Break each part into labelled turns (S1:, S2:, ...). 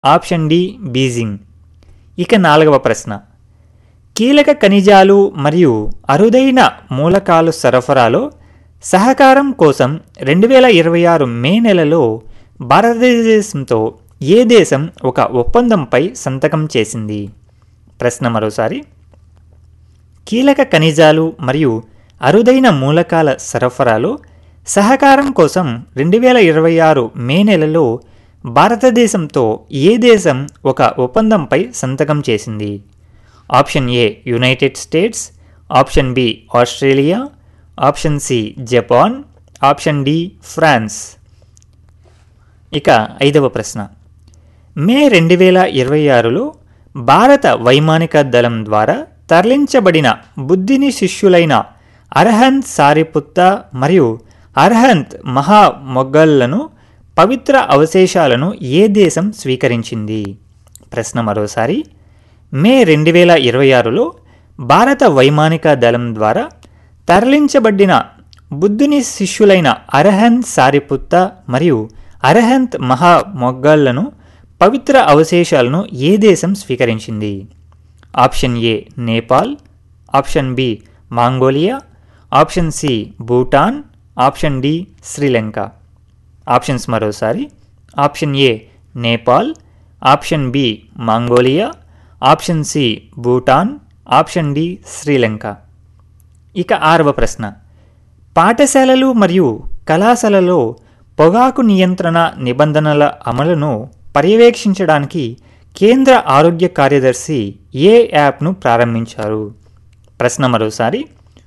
S1: option D Beijing ఇక నాలుగవ ప్రశ్న కీలక ఖనిజాలు మరియు అరుదైన మూలకాలు సరఫరాలో సహకారం కోసం రెండు వేల ఇరవై ఆరు మే నెలలో భారతదేశంతో ఏ దేశం ఒక ఒప్పందంపై సంతకం చేసింది ప్రశ్న మరోసారి కీలక ఖనిజాలు మరియు అరుదైన మూలకాల సరఫరాలో సహకారం కోసం రెండు వేల ఇరవై ఆరు మే నెలలో భారతదేశంతో ఏ దేశం ఒక ఒప్పందంపై సంతకం చేసింది option A United States option B Australia option C Japan option D France ఇక ఐదవ ప్రశ్న మే రెండు వేల ఇరవై ఆరులో భారత వైమానిక దళం ద్వారా తరలించబడిన బుద్ధిని శిష్యులైన అర్హంత్ సారిపుత్త మరియు అర్హంత్ మహా మొగ్గళ్లను పవిత్ర అవశేషాలను ఏ దేశం స్వీకరించింది ప్రశ్న మరోసారి మే రెండు వేల ఇరవై ఆరులో భారత వైమానిక దళం ద్వారా తరలించబడిన బుద్ధుని శిష్యులైన అర్హంత్ సారిపుత్త మరియు అర్హంత్ మహా మొగ్గళ్లను పవిత్ర అవశేషాలను ఏ దేశం స్వీకరించింది option A Nepal option B Mongolia option C Bhutan option D Sri Lanka options మరోసారి option A Nepal option B Mongolia option C Bhutan option D Sri Lanka ఇక ఆరవ ప్రశ్న పాఠశాలలు మరియు కళాశాలలో పొగాకు నియంత్రణ నిబంధనల అమలును పర్యవేక్షించడానికి కేంద్ర ఆరోగ్య కార్యదర్శి ఏ యాప్ను ప్రారంభించారు ప్రశ్న మరోసారి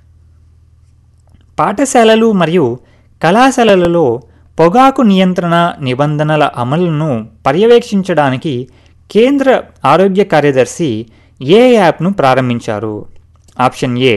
S1: పాఠశాలలు మరియు కళాశాలలలో పొగాకు నియంత్రణ నిబంధనల అమలును పర్యవేక్షించడానికి కేంద్ర ఆరోగ్య కార్యదర్శి ఏ యాప్ను ప్రారంభించారు option A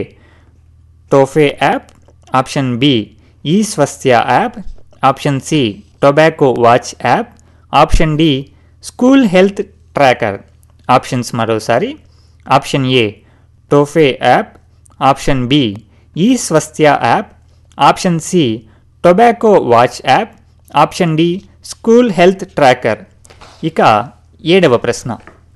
S1: ToFEI app option B E Swasthya app option C tobacco watch app option D school health tracker options మరోసారి option A ToFEI app option B E Swasthya app option C tobacco watch app option D school health tracker ఇక ఏడవ ప్రశ్న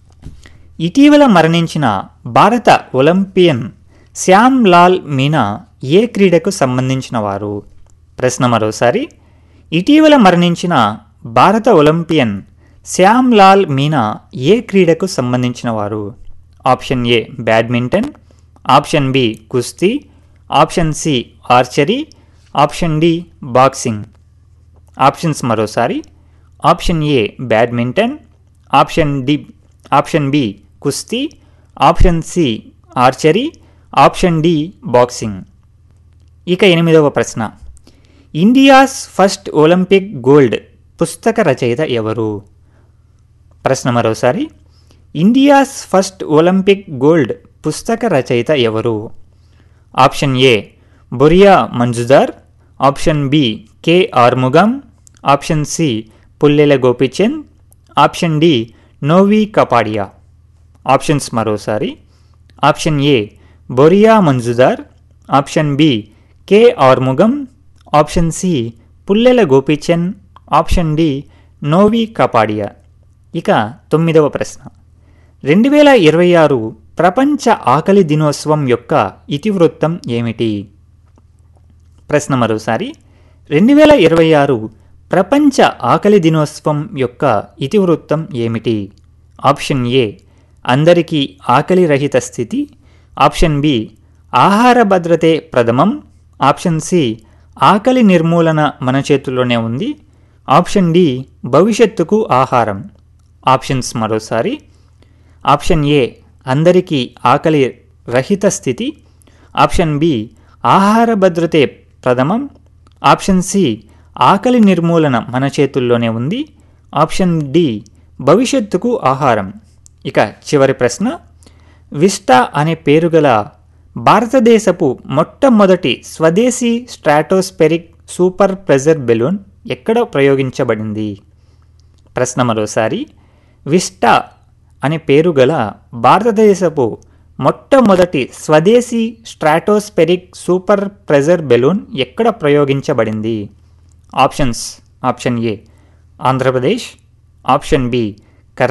S1: ఇటీవల మరణించిన భారత Olympian Shyam Lal Meena ఏ క్రీడకు సంబంధించిన వారు ప్రశ్న మరోసారి ఇటీవల మరణించిన భారత ఒలింపియన్ శ్యామ్ లాల్ మీనా ఏ క్రీడకు సంబంధించిన వారు option A badminton option B కుస్తీ option C archery option D boxing options మరోసారి option A badminton option D option B కుస్తీ option C archery option D boxing ఇక ఎనిమిదవ ప్రశ్న ఇండియాస్ ఫస్ట్ ఒలింపిక్ గోల్డ్ పుస్తక రచయిత ఎవరు ప్రశ్న మరోసారి ఇండియాస్ ఫస్ట్ ఒలింపిక్ గోల్డ్ పుస్తక రచయిత ఎవరు option A Boria Majumdar option B K Arumugam option C Pullela Gopichand option D Novy Kapadia options మరోసారి option A Boria Majumdar option B K Arumugam option C Pullela Gopichand option D Novy Kapadia ఇక తొమ్మిదవ ప్రశ్న రెండు వేల ఇరవై ఆరు ప్రపంచ ఆకలి దినోత్సవం యొక్క ఇతివృత్తం ఏమిటి ప్రశ్న మరోసారి రెండు వేల ఇరవై ఆరు ప్రపంచ ఆకలి దినోత్సవం యొక్క ఇతివృత్తం ఏమిటి ఆప్షన్ ఏ అందరికీ ఆకలి రహిత స్థితి ఆప్షన్ బి ఆహార భద్రతే ప్రథమం ఆప్షన్ సి ఆకలి నిర్మూలన మన చేతుల్లోనే ఉంది ఆప్షన్ డి భవిష్యత్తుకు ఆహారం ఆప్షన్స్ మరోసారి ఆప్షన్ ఏ అందరికీ ఆకలి రహిత స్థితి ఆప్షన్ బి ఆహార భద్రతే ప్రథమం ఆప్షన్ సి ఆకలి నిర్మూలన మన చేతుల్లోనే ఉంది ఆప్షన్ డి భవిష్యత్తుకు ఆహారం ఇక చివరి ప్రశ్న విస్టా అనే పేరు గల భారతదేశపు మొట్టమొదటి స్వదేశీ స్ట్రాటోస్పెరిక్ సూపర్ ప్రెజర్ బెలూన్ ఎక్కడ ప్రయోగించబడింది ప్రశ్న మరోసారి విస్టా అనే పేరు గల భారతదేశపు మొట్టమొదటి స్వదేశీ స్ట్రాటోస్పెరిక్ సూపర్ ప్రెజర్ బెలూన్ ఎక్కడ ప్రయోగించబడింది options option A Andhra Pradesh option B